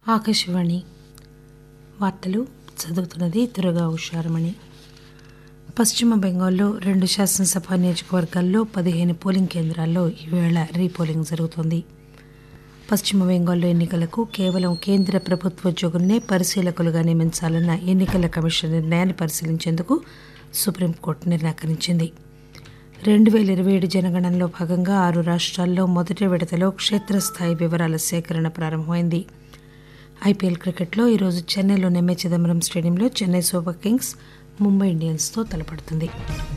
ఆకాశవాణి వార్తలు చదువుతున్నది దుర్గా ఉషారమణి పశ్చిమ బెంగాల్లో రెండు శాసనసభ నియోజకవర్గాల్లో పదిహేను పోలింగ్ కేంద్రాల్లో ఈవేళ రీపోలింగ్ జరుగుతోంది పశ్చిమ బెంగాల్లో ఎన్నికలకు కేవలం కేంద్ర ప్రభుత్వోద్యోగులనే పరిశీలకులుగా నియమించాలన్న ఎన్నికల కమిషన్ నిర్ణయాన్ని పరిశీలించేందుకు సుప్రీంకోర్టు నిరాకరించింది రెండు పేల ఇరవై ఏడు జనగణనలో భాగంగా ఆరు రాష్ట్రాల్లో మొదటి విడతలో క్షేత్రస్థాయి వివరాల సేకరణ ప్రారంభమైంది ఐపీఎల్ క్రికెట్లో ఈరోజు చెన్నైలోని ఎంఏ చిదంబరం స్టేడియంలో చెన్నై సూపర్ కింగ్స్ ముంబై ఇండియన్స్తో తలపడుతుంది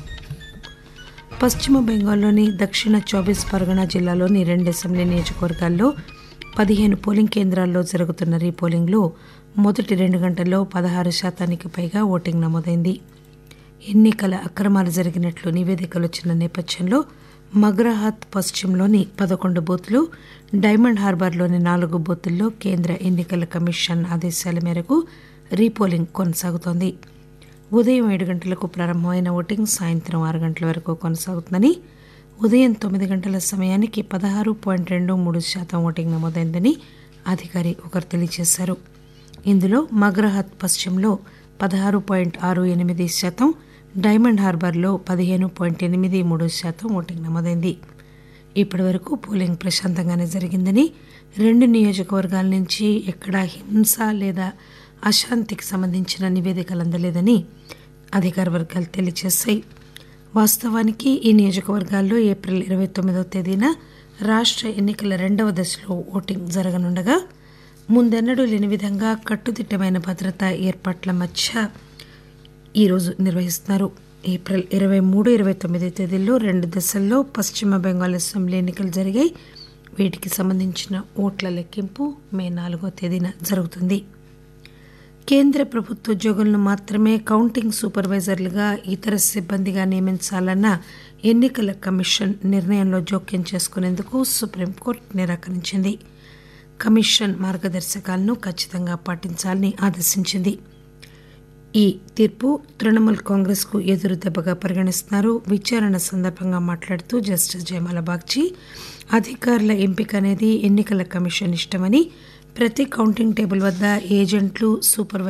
పశ్చిమ బెంగాల్లోని దక్షిణ చౌబీస్ పరగనా జిల్లాలోని రెండు అసెంబ్లీ నియోజకవర్గాల్లో పదిహేను పోలింగ్ కేంద్రాల్లో జరుగుతున్న రీపోలింగ్లో మొదటి రెండు గంటల్లో పదహారు శాతానికి పైగా ఓటింగ్ నమోదైంది ఎన్నికల అక్రమాలు జరిగినట్లు నివేదికలు వచ్చిన నేపథ్యంలో మగ్రాహాత్ పశ్చిమలోని పదకొండు బూత్లు డైమండ్ హార్బర్లోని నాలుగు బూతుల్లో కేంద్ర ఎన్నికల కమిషన్ ఆదేశాల మేరకు రీపోలింగ్ కొనసాగుతోంది ఉదయం ఏడు గంటలకు ప్రారంభమైన ఓటింగ్ సాయంత్రం ఆరు గంటల వరకు కొనసాగుతుందని ఉదయం తొమ్మిది గంటల సమయానికి పదహారు పాయింట్ రెండు మూడు శాతం ఓటింగ్ నమోదైందని అధికారి ఒకరు తెలియజేశారు ఇందులో మగ్రహత్ పశ్చిమలో పదహారు పాయింట్ ఆరు ఎనిమిది శాతం డైమండ్ హార్బర్లో పదిహేను పాయింట్ ఎనిమిది మూడు శాతం ఓటింగ్ నమోదైంది ఇప్పటి వరకు పోలింగ్ ప్రశాంతంగానే జరిగిందని రెండు నియోజకవర్గాల నుంచి ఎక్కడా హింస లేదా అశాంతికి సంబంధించిన నివేదికలు అందలేదని అధికార వర్గాలు తెలియజేశాయి వాస్తవానికి ఈ నియోజకవర్గాల్లో ఏప్రిల్ ఇరవై తొమ్మిదవ తేదీన రాష్ట్ర ఎన్నికల రెండవ దశలో ఓటింగ్ జరగనుండగా ముందెన్నడూ లేని విధంగా కట్టుదిట్టమైన భద్రతా ఏర్పాట్ల మధ్య ఈరోజు నిర్వహిస్తున్నారు ఏప్రిల్ ఇరవై మూడు ఇరవై తొమ్మిది తేదీల్లో రెండు దశల్లో పశ్చిమ బెంగాల్ అసెంబ్లీ ఎన్నికలు జరిగాయి వీటికి సంబంధించిన ఓట్ల లెక్కింపు మే నాలుగో తేదీన జరుగుతుంది కేంద్ర ప్రభుత్వోద్యోగులను మాత్రమే కౌంటింగ్ సూపర్వైజర్లుగా ఇతర సిబ్బందిగా నియమించాలన్న ఎన్నికల కమిషన్ నిర్ణయంలో జోక్యం చేసుకునేందుకు సుప్రీంకోర్టు నిరాకరించింది కమిషన్ మార్గదర్శకాలను ఖచ్చితంగా పాటించాలని ఆదేశించింది ఈ తీర్పు తృణమూల్ కాంగ్రెస్ కు ఎదురు దెబ్బగా పరిగణిస్తున్నారు విచారణ సందర్భంగా మాట్లాడుతూ జస్టిస్ జయమాల బాగ్చి అధికారుల ఎంపిక అనేది ఎన్నికల కమిషన్ ఇష్టమని ప్రతి కౌంటింగ్ టేబుల్ వద్ద ఏజెంట్లు సూపర్వైజర్